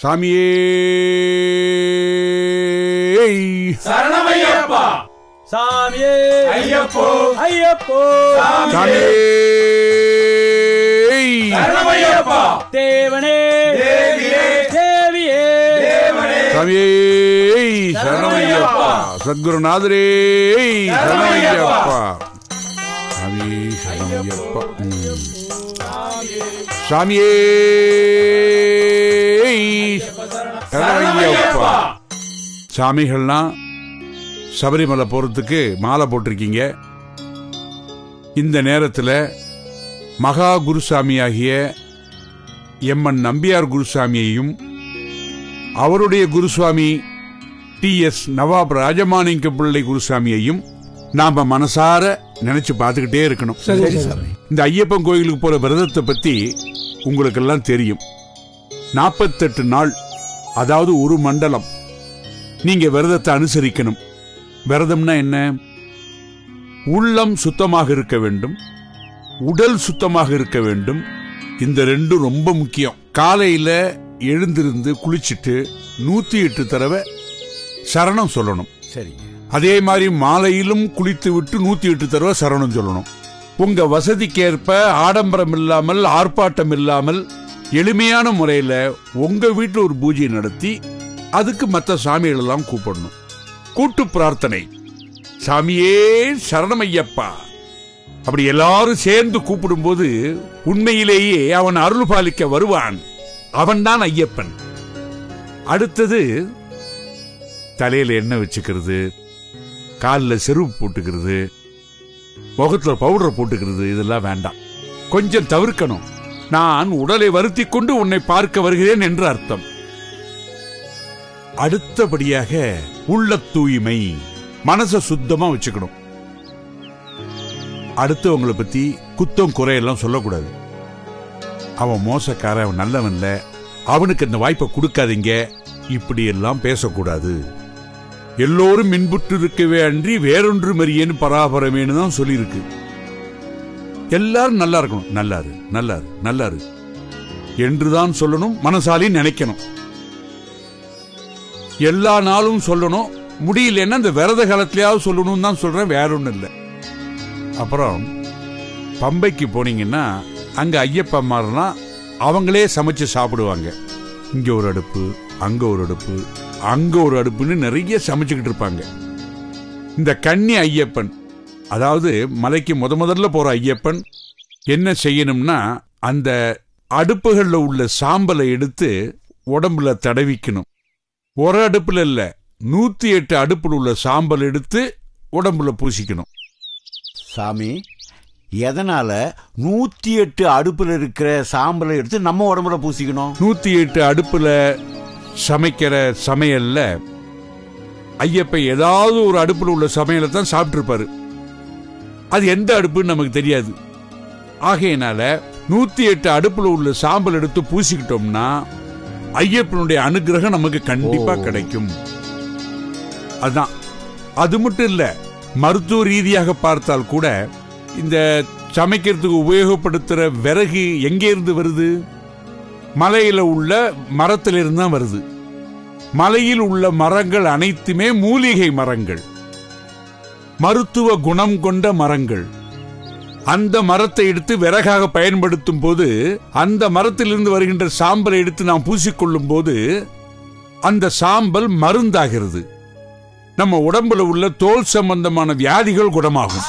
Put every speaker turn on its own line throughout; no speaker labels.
சாமியே
சரணமையப்பா
சாமியே
ஐயப்போ
ஐயப்போ
சாமியே
சரணமையப்பா
தேவனே
தேவியே
தேவியே
தேவனே
சாமியே சரணமையப்பா சத்குருநாதரே சரணமையப்பா சாமி சரணமையப்பா ம். சாமியே சரணமையப்பா சாமிகள்லாம் சபரிமலை போறதுக்கு மாலை போட்டிருக்கீங்க இந்த நேரத்தில் மகா குருசாமியாகிய எம்என் நம்பியார் குருசாமியையும் அவருடைய குருசுவாமி டி எஸ் நவாப் ராஜமாணிக்க பிள்ளை குருசாமியையும் நாம மனசார நினைச்சு பார்த்துக்கிட்டே இருக்கணும் இந்த ஐயப்பன் கோயிலுக்கு போற விரதத்தை பத்தி உங்களுக்கெல்லாம் தெரியும் நாற்பத்தெட்டு நாள் அதாவது ஒரு மண்டலம் நீங்க விரதத்தை அனுசரிக்கணும் விரதம்னா என்ன உள்ளம் சுத்தமாக இருக்க வேண்டும் உடல் சுத்தமாக இருக்க வேண்டும் இந்த ரெண்டும் ரொம்ப முக்கியம் காலையில எழுந்திருந்து குளிச்சிட்டு நூத்தி எட்டு தடவை சரணம் சொல்லணும்
சரிங்க
அதே மாதிரி மாலையிலும் குளித்து விட்டு நூத்தி எட்டு தடவை சரணம் சொல்லணும் உங்க வசதிக்கேற்ப ஆடம்பரம் இல்லாமல் ஆர்ப்பாட்டம் இல்லாமல் எளிமையான முறையில உங்க வீட்டில் ஒரு பூஜை நடத்தி அதுக்கு மற்ற சாமிகள் எல்லாம் கூப்பிடணும் கூட்டு பிரார்த்தனை சாமியே சரணமையப்பா அப்படி எல்லாரும் சேர்ந்து கூப்பிடும்போது உண்மையிலேயே அவன் அருள் பாலிக்க வருவான் அவன்தான் ஐயப்பன் அடுத்தது தலையில எண்ணெய் வச்சுக்கிறது காலில் செருப்பு போட்டுக்கிறது முகத்துல பவுடர் போட்டுக்கிறது இதெல்லாம் வேண்டாம் கொஞ்சம் தவிர்க்கணும் நான் உடலை வருத்தி கொண்டு உன்னை பார்க்க வருகிறேன் என்று அர்த்தம் அடுத்தபடியாக உள்ள தூய்மை மனச சுத்தமா வச்சுக்கணும் அடுத்தவங்களை பத்தி குத்தம் குறையெல்லாம் சொல்லக்கூடாது அவன் மோசக்காரன் அவன் நல்லவன் இல்ல அவனுக்கு அந்த வாய்ப்பை கொடுக்காதீங்க இப்படி எல்லாம் பேசக்கூடாது எல்லோரும் மின்புற்று இருக்கவே அன்றி வேறொன்று மறியேன்னு பராபரமேன்னு தான் சொல்லியிருக்கு எல்லாரும் நல்லா இருக்கணும் நல்லாரு நல்லாரு நல்லாரு என்றுதான் சொல்லணும் மனசாலே நினைக்கணும் எல்லா நாளும் சொல்லணும் முடியலன்னா இந்த விரத காலத்திலேயாவது சொல்லணும்னு தான் சொல்றேன் வேற ஒண்ணும் இல்லை அப்புறம் பம்பைக்கு போனீங்கன்னா அங்க ஐயப்பன்மாரெல்லாம் அவங்களே சமைச்சு சாப்பிடுவாங்க இங்க ஒரு அடுப்பு அங்க ஒரு அடுப்பு அங்க ஒரு அடுப்புன்னு நிறைய சமைச்சுக்கிட்டு இருப்பாங்க இந்த கன்னி ஐயப்பன் அதாவது மலைக்கு முத முதல்ல போற ஐயப்பன் என்ன செய்யணும்னா அந்த அடுப்புகள்ல உள்ள சாம்பலை எடுத்து உடம்புல தடவிக்கணும் ஒரு அடுப்புல இல்ல நூத்தி எட்டு அடுப்புல உள்ள சாம்பல் எடுத்து உடம்புல பூசிக்கணும்
சாமி எதனால நூத்தி எட்டு அடுப்புல இருக்கிற சாம்பலை எடுத்து நம்ம உடம்புல பூசிக்கணும்
நூத்தி எட்டு அடுப்புல சமைக்கிற சமையல்ல ஐயப்ப ஏதாவது ஒரு அடுப்புல உள்ள சமையலை தான் சாப்பிட்டிருப்பாரு அது எந்த அடுப்புன்னு நமக்கு தெரியாது ஆகையினால நூத்தி எட்டு அடுப்புல உள்ள சாம்பல் எடுத்து பூசிக்கிட்டோம்னா ஐயப்பனுடைய அனுகிரகம் நமக்கு கண்டிப்பா
ஓ.
கிடைக்கும் அதான் அது மட்டும் இல்ல மருத்துவ ரீதியாக பார்த்தால் கூட இந்த சமைக்கிறதுக்கு உபயோகப்படுத்துற விறகு எங்கே இருந்து வருது மலையில உள்ள மரத்திலிருந்து தான் வருது மலையில் உள்ள மரங்கள் அனைத்துமே மூலிகை மரங்கள் மருத்துவ குணம் கொண்ட மரங்கள் அந்த மரத்தை எடுத்து விறகாக பயன்படுத்தும் போது அந்த மரத்திலிருந்து வருகின்ற சாம்பலை எடுத்து நாம் பூசிக்கொள்ளும் போது அந்த சாம்பல் மருந்தாகிறது நம்ம உடம்புல உள்ள தோல் சம்பந்தமான வியாதிகள் குணமாகும்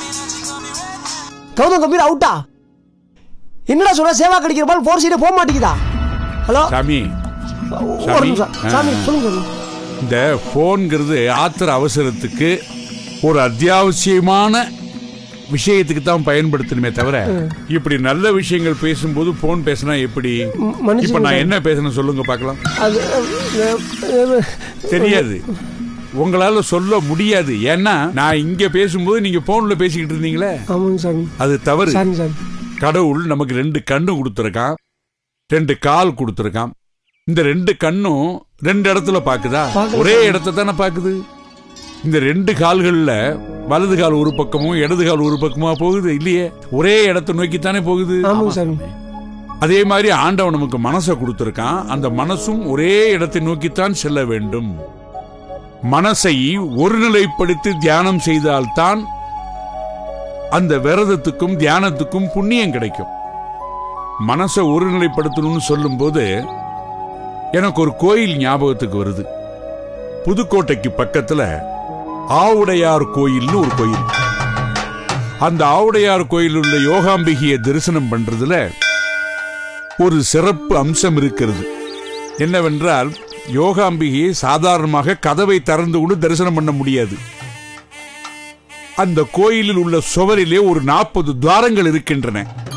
கௌதம் கம்பீர் அவுட்டா என்னடா சொல்ற சேவா கிடைக்கிற பால் ஃபோர் சீட்டே போக மாட்டேங்குதா ஹலோ
சாமி
ஒரு நிமிஷம் சாமி
ஆ.
சொல்லுங்க சாமி.
இந்த போன்கிறது ஆத்திர அவசரத்துக்கு ஒரு அத்தியாவசியமான விஷயத்துக்கு தான் பயன்படுத்தணுமே தவிர இப்படி நல்ல விஷயங்கள் பேசும்போது போன் பேசினா எப்படி
ம்,
இப்ப
மன்னிச்சுக்கோங்க
நான் என்ன பேசணும் சொல்லுங்க பார்க்கலாம்
அது அஹ், அஹ்,
தெரியாது உங்களால சொல்ல முடியாது ஏன்னா நான் இங்க பேசும்போது நீங்க போன்ல பேசிக்கிட்டு இருந்தீங்களே
ஆமாங்க சாமி
அது தவறு
சாரி சாமி
கடவுள் நமக்கு ரெண்டு கண்ணு கொடுத்துருக்கான் ரெண்டு கால் கொடுத்துருக்கான் இந்த ரெண்டு கண்ணும் ரெண்டு இடத்துல பாக்குதா
பாக்குது
ஒரே
சாமி.
இடத்தை தானே பாக்குது இந்த ரெண்டு கால்கள்ல வலது கால் ஒரு பக்கமும் இடது கால் ஒரு பக்கமா போகுது இல்லையே ஒரே இடத்தை நோக்கி தானே போகுது
ஆமாங்க சாமி
அதே மாதிரி ஆண்டவன் நமக்கு மனசை கொடுத்திருக்கான் அந்த மனசும் ஒரே இடத்தை நோக்கித்தான் செல்ல வேண்டும் மனசை ஒருநிலைப்படுத்தி தியானம் செய்தால்தான் அந்த விரதத்துக்கும் தியானத்துக்கும் புண்ணியம் கிடைக்கும் மனசை ஒருநிலைப்படுத்தணும்னு சொல்லும்போது எனக்கு ஒரு கோயில் ஞாபகத்துக்கு வருது புதுக்கோட்டைக்கு பக்கத்துல ஆவுடையார் கோயில்னு ஒரு கோயில் அந்த ஆவுடையார் கோயில் உள்ள யோகாம்பிகையை தரிசனம் பண்றதுல ஒரு சிறப்பு அம்சம் இருக்கிறது என்னவென்றால் யோகாம்பிகையை சாதாரணமாக கதவை திறந்து கொண்டு தரிசனம் பண்ண முடியாது அந்த கோயிலில் உள்ள சுவரிலே ஒரு நாற்பது துவாரங்கள் இருக்கின்றன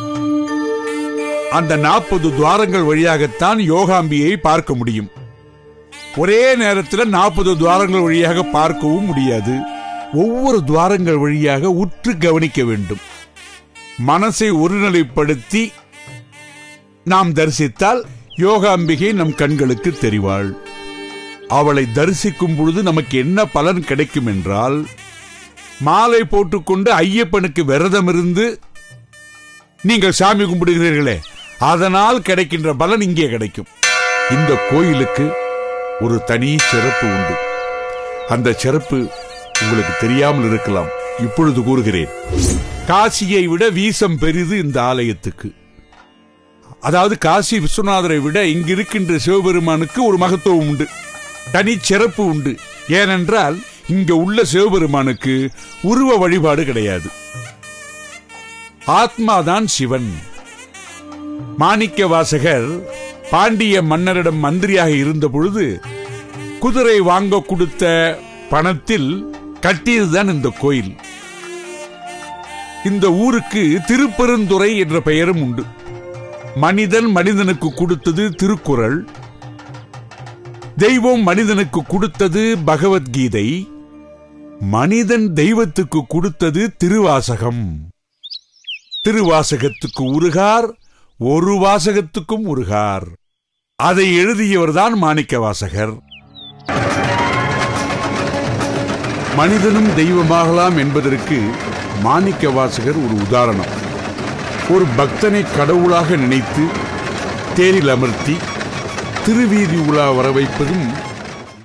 அந்த நாற்பது துவாரங்கள் வழியாகத்தான் யோகாம்பியை பார்க்க முடியும் ஒரே நேரத்தில் நாற்பது துவாரங்கள் வழியாக பார்க்கவும் முடியாது ஒவ்வொரு துவாரங்கள் வழியாக உற்று கவனிக்க வேண்டும் மனசை ஒருநிலைப்படுத்தி நாம் தரிசித்தால் யோகாம்பிகை நம் கண்களுக்கு தெரிவாள் அவளை தரிசிக்கும் பொழுது நமக்கு என்ன பலன் கிடைக்கும் என்றால் மாலை போட்டுக்கொண்டு ஐயப்பனுக்கு விரதம் இருந்து நீங்கள் சாமி கும்பிடுகிறீர்களே அதனால் கிடைக்கின்ற பலன் இங்கே கிடைக்கும் இந்த கோயிலுக்கு ஒரு தனி சிறப்பு உண்டு அந்த சிறப்பு உங்களுக்கு தெரியாமல் இருக்கலாம் இப்பொழுது கூறுகிறேன் காசியை விட வீசம் பெரிது இந்த ஆலயத்துக்கு அதாவது காசி விஸ்வநாதரை விட இங்கு இருக்கின்ற சிவபெருமானுக்கு ஒரு மகத்துவம் உண்டு தனி சிறப்பு உண்டு ஏனென்றால் இங்க உள்ள சிவபெருமானுக்கு உருவ வழிபாடு கிடையாது ஆத்மாதான் சிவன் மாணிக்க வாசகர் பாண்டிய மன்னரிடம் மந்திரியாக இருந்த பொழுது குதிரை வாங்க கொடுத்த பணத்தில் கட்டியதுதான் இந்த கோயில் இந்த ஊருக்கு திருப்பெருந்துறை என்ற பெயரும் உண்டு மனிதன் மனிதனுக்கு கொடுத்தது திருக்குறள் தெய்வம் மனிதனுக்கு கொடுத்தது பகவத்கீதை மனிதன் தெய்வத்துக்கு கொடுத்தது திருவாசகம் திருவாசகத்துக்கு உருகார் ஒரு வாசகத்துக்கும் உருகார் அதை எழுதியவர்தான் மாணிக்க வாசகர் மனிதனும் தெய்வமாகலாம் என்பதற்கு மாணிக்க வாசகர் ஒரு உதாரணம் ஒரு பக்தனை கடவுளாக நினைத்து தேரில் அமர்த்தி திருவீதி உலா வர வைப்பதும்